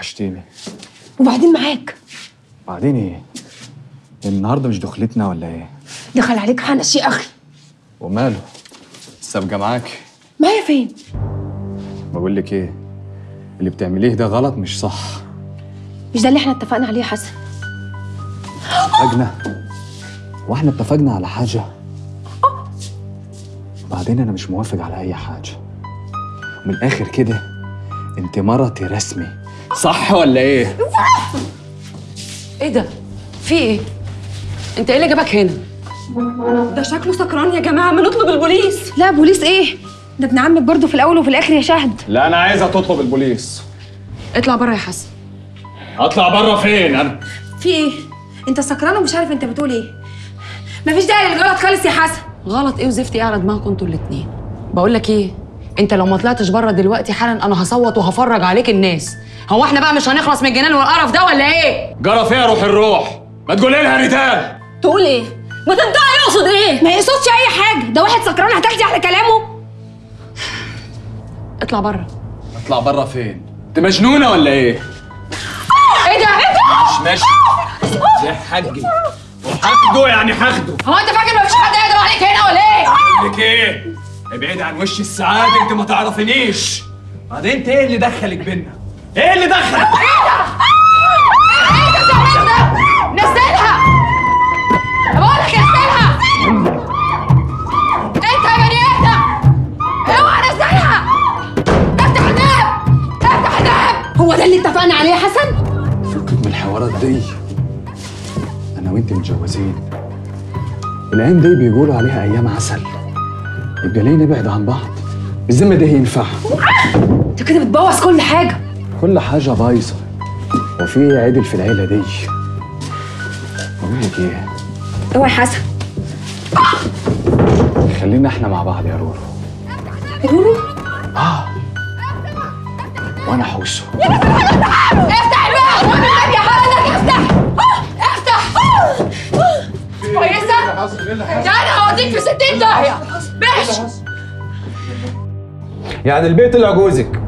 وحشتيني وبعدين معاك بعدين ايه النهارده مش دخلتنا ولا ايه دخل عليك حنش يا اخي وماله السابقه معاك معايا فين بقول لك ايه اللي بتعمليه ده غلط مش صح مش ده اللي احنا اتفقنا عليه يا حسن اتفقنا واحنا اتفقنا على حاجه بعدين انا مش موافق على اي حاجه من الاخر كده انت مرتي رسمي صح ولا ايه ايه ده؟ في ايه؟ انت ايه اللي جابك هنا؟ ده شكله سكران يا جماعه ما نطلب البوليس لا بوليس ايه ده ابن عمك برضه في الاول وفي الاخر يا شهد لا انا عايزه تطلب البوليس اطلع بره يا حسن اطلع بره فين انا في ايه انت سكران ومش عارف انت بتقول ايه مفيش داعي للغلط خالص يا حسن غلط ايه وزفت ايه على دماغكم انتوا الاتنين بقول لك ايه انت لو ما طلعتش بره دلوقتي حالا انا هصوت وهفرج عليك الناس هو احنا بقى مش هنخلص من الجنان والقرف ده ولا ايه جرى فيها روح الروح ما تقولي لها ريتال تقول ايه ما تنطقي يقصد ايه ما يقصدش اي حاجه ده واحد سكران هتاخدي على كلامه اطلع بره اطلع بره فين انت مجنونه ولا ايه ايه ده ايه ده مش ماشي ده حجي وحقده يعني حقده هو انت فاكر مفيش حد يقدر عليك هنا ولا ايه بقول لك ايه ابعد عن وش السعاده انت ما تعرفنيش بعدين انت ايه اللي دخلك بينا ايه اللي دخلك نزلها بقول لك نزلها انت يا بني ادم اوعى نزلها افتح الباب افتح الباب هو ده اللي اتفقنا عليه يا حسن فكك من الحوارات دي انا وانت متجوزين الايام دي بيقولوا عليها ايام عسل يبقى ليه نبعد عن بعض بالذمه دي ينفع انت كده بتبوظ كل حاجه كل حاجه بايظه وفي عدل في العيله دي بقول لك ايه اوعى يا حسن خلينا احنا مع بعض يا رورو رورو اه وانا حوسه افتح الباب والنبي يا حضرتك افتح افتح كويسه ده انا هوديك في 60 داهيه ماشي يعني البيت طلع جوزك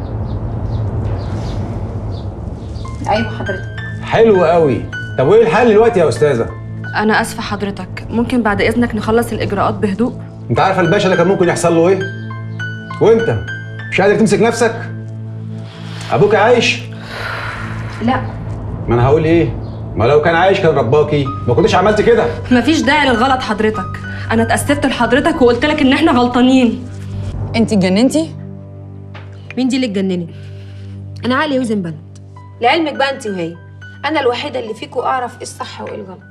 ايوه حضرتك حلو قوي طب وايه الحل دلوقتي يا استاذه أنا آسفة حضرتك ممكن بعد إذنك نخلص الإجراءات بهدوء؟ انت عارفه الباشا ده كان ممكن يحصل له ايه وانت مش قادر تمسك نفسك ابوك عايش لا ما انا هقول ايه ما لو كان عايش كان رباكي ما كنتش عملت كده مفيش داعي للغلط حضرتك أنا اتأسفت لحضرتك وقلت لك إن إحنا غلطانين انت اتجننتي مين دي اللي اتجننت انا عقلي يوزن بلد لعلمك بقى انت وهي انا الوحيده اللي فيكم اعرف ايه الصح وايه الغلط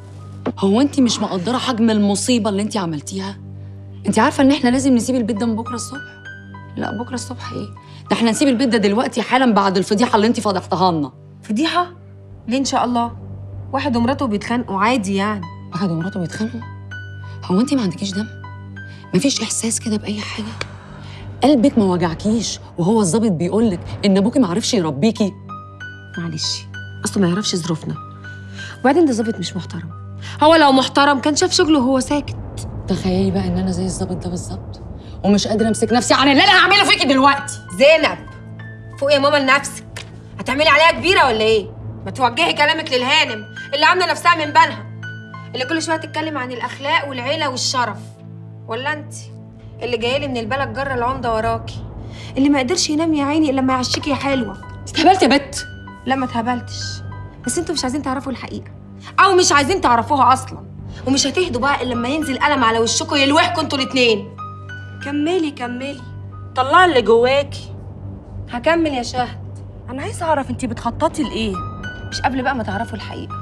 هو انت مش مقدره حجم المصيبه اللي انت عملتيها انت عارفه ان احنا لازم نسيب البيت ده من بكره الصبح لا بكره الصبح ايه ده احنا نسيب البيت ده دلوقتي حالا بعد الفضيحه اللي انت فضحتها لنا فضيحه ليه ان شاء الله واحد ومراته بيتخانقوا عادي يعني واحد ومراته بيتخانقوا هو انت ما عندكيش دم مفيش احساس كده باي حاجه قلبك ما وجعكيش وهو الظابط بيقول لك ان ابوكي ما عرفش يربيكي معلش اصله ما يعرفش ظروفنا وبعدين ده ظابط مش محترم هو لو محترم كان شاف شغله وهو ساكت تخيلي بقى ان انا زي الظابط ده بالظبط ومش قادره امسك نفسي عن اللي انا هعمله فيكي دلوقتي زينب فوق يا ماما لنفسك هتعملي عليها كبيره ولا ايه ما توجهي كلامك للهانم اللي عامله نفسها من بالها اللي كل شويه تتكلم عن الاخلاق والعيله والشرف ولا انت اللي جايلي من البلد جره العمده وراكي اللي ما قدرش ينام يا عيني الا لما يعشيكي يا حلوه استهبلت يا بت لا ما اتهبلتش بس انتوا مش عايزين تعرفوا الحقيقه او مش عايزين تعرفوها اصلا ومش هتهدوا بقى الا لما ينزل قلم على وشكوا يلوحكوا انتوا الاتنين كملي كملي طلعي اللي جواكي هكمل يا شهد أنا عايزة أعرف أنتي بتخططي لإيه؟ مش قبل بقى ما تعرفوا الحقيقه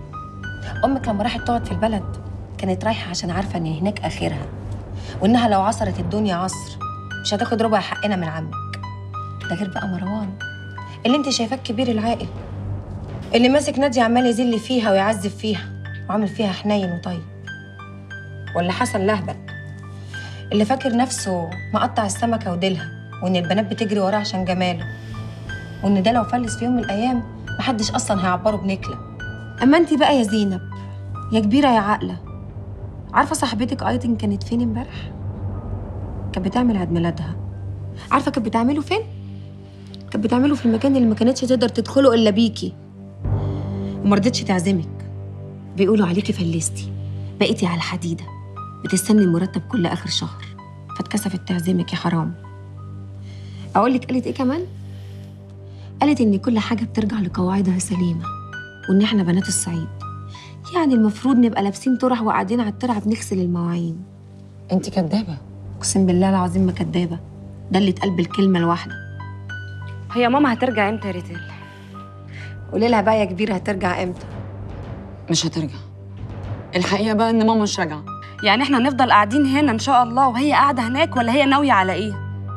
امك لما راحت تقعد في البلد كانت رايحه عشان عارفه ان هناك اخرها وانها لو عصرت الدنيا عصر مش هتاخد ربع حقنا من عمك ده غير بقى مروان اللي انت شايفاه الكبير العاقل اللي ماسك نادي عمال يذل فيها ويعذب فيها وعامل فيها حنين وطيب ولا حسن لهبل اللي فاكر نفسه مقطع السمكه وديلها وان البنات بتجري وراه عشان جماله وان ده لو فلس في يوم من الايام محدش اصلا هيعبره بنكله اما انت بقى يا زينب يا كبيره يا عاقله عارفه صاحبتك ايتن كانت فين امبارح كانت بتعمل عيد ميلادها عارفه كانت بتعمله فين كانت بتعمله في المكان اللي ما كانتش تقدر تدخله الا بيكي وما رضتش تعزمك بيقولوا عليكي فلستي بقيتي على الحديده بتستني المرتب كل اخر شهر فاتكسفت تعزمك يا حرام اقول لك قالت ايه كمان قالت ان كل حاجه بترجع لقواعدها سليمه وان احنا بنات الصعيد يعني المفروض نبقى لابسين طرح وقاعدين على الترعه بنغسل المواعين انت كدابه اقسم بالله العظيم ما كدابه ده اللي اتقال بالكلمه الواحده هي ماما هترجع امتى يا ريتل قولي لها بقى يا كبير هترجع امتى مش هترجع الحقيقه بقى ان ماما مش راجعه يعني احنا هنفضل قاعدين هنا ان شاء الله وهي قاعده هناك ولا هي ناويه على ايه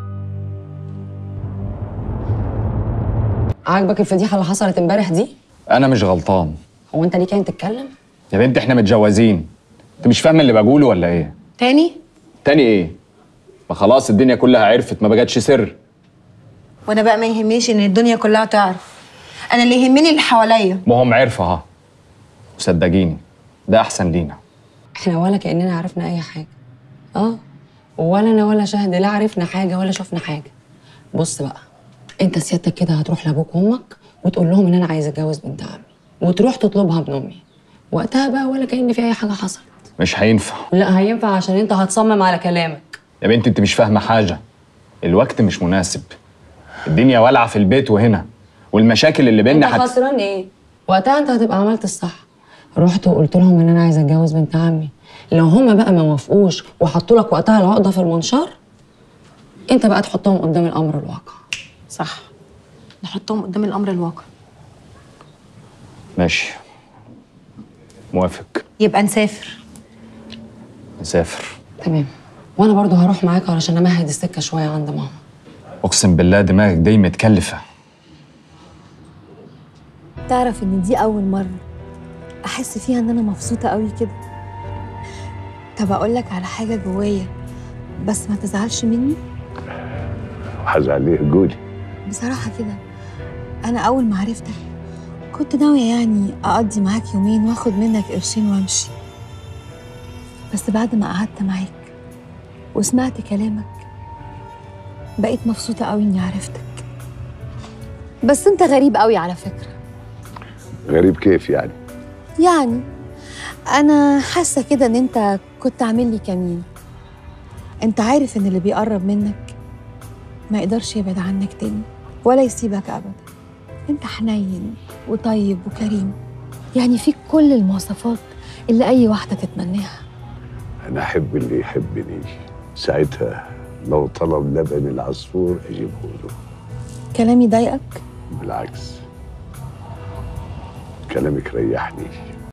عاجبك الفضيحه اللي حصلت امبارح دي انا مش غلطان هو انت ليه كان تتكلم يا بنت احنا متجوزين انت مش فاهمه اللي بقوله ولا ايه تاني تاني ايه ما خلاص الدنيا كلها عرفت ما بقتش سر وانا بقى ما يهمنيش ان الدنيا كلها تعرف انا اللي يهمني اللي حواليا ما هم عرفوا اهو وصدقيني ده احسن لينا احنا ولا كاننا عرفنا اي حاجه اه ولا انا ولا شهد لا عرفنا حاجه ولا شفنا حاجه بص بقى انت سيادتك كده هتروح لابوك وامك وتقول لهم ان انا عايزه اتجوز بنت عمي وتروح تطلبها من امي وقتها بقى ولا كان في اي حاجه حصلت مش هينفع لا هينفع عشان انت هتصمم على كلامك يا بنت انت مش فاهمه حاجه الوقت مش مناسب الدنيا والعه في البيت وهنا والمشاكل اللي انت بينا حت... خسران ايه وقتها انت هتبقى عملت الصح رحت وقلت لهم ان انا عايزه اتجوز بنت عمي لو هما بقى ما وافقوش وحطوا لك وقتها العقده في المنشار انت بقى تحطهم قدام الامر الواقع صح نحطهم قدام الامر الواقع ماشي موافق يبقى نسافر نسافر تمام وانا برضو هروح معاك علشان امهد السكه شويه عند ماما اقسم بالله دماغك دي متكلفه تعرف ان دي اول مره احس فيها ان انا مبسوطه قوي كده طب اقول لك على حاجه جوايا بس ما تزعلش مني وحزعل ليه قولي بصراحه كده انا اول ما عرفتك كنت ناويه يعني اقضي معاك يومين واخد منك قرشين وامشي بس بعد ما قعدت معاك وسمعت كلامك بقيت مبسوطه قوي اني عرفتك بس انت غريب قوي على فكره غريب كيف يعني يعني انا حاسه كده ان انت كنت عامل لي كمين انت عارف ان اللي بيقرب منك ما يقدرش يبعد عنك تاني ولا يسيبك ابدا انت حنين وطيب وكريم يعني فيك كل المواصفات اللي اي واحده تتمناها انا احب اللي يحبني ساعتها لو طلب لبن العصفور اجيبه له كلامي ضايقك بالعكس كلامك ريحني